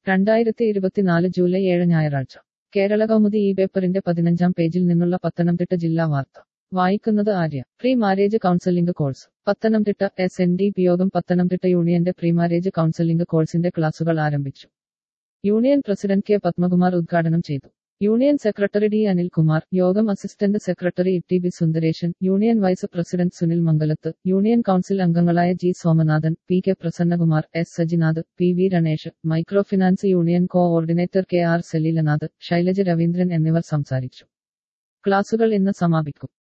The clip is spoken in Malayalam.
രണ്ടായിരത്തി ഇരുപത്തിനാല് ജൂലൈ ഏഴ് ഞായറാഴ്ച കേരള കൗമുദി ഈ പേപ്പറിന്റെ പതിനഞ്ചാം പേജിൽ നിന്നുള്ള പത്തനംതിട്ട ജില്ലാ വാർത്ത വായിക്കുന്നത് Arya pre marriage counselling course Pathanamthitta S N D P യോഗം പത്തനംതിട്ട യൂണിയന്റെ പ്രീ മാരേജ് കൗൺസലിംഗ് കോഴ്സിന്റെ ക്ലാസുകൾ ആരംഭിച്ചു യൂണിയൻ പ്രസിഡന്റ് കെ പത്മകുമാർ ഉദ്ഘാടനം ചെയ്തു യൂണിയൻ സെക്രട്ടറി ഡി അനിൽകുമാർ യോഗം assistant secretary T B Sundaresan union vice president Sunil Mangalath union council അംഗങ്ങളായ G Somanathan P K Prasannakumar S Sajinath P V Ranesh microfinance union coordinator K R Saleelanath Shailaja Raveendran എന്നിവർ സംസാരിച്ചു ക്ലാസുകൾ ഇന്ന് സമാപിക്കും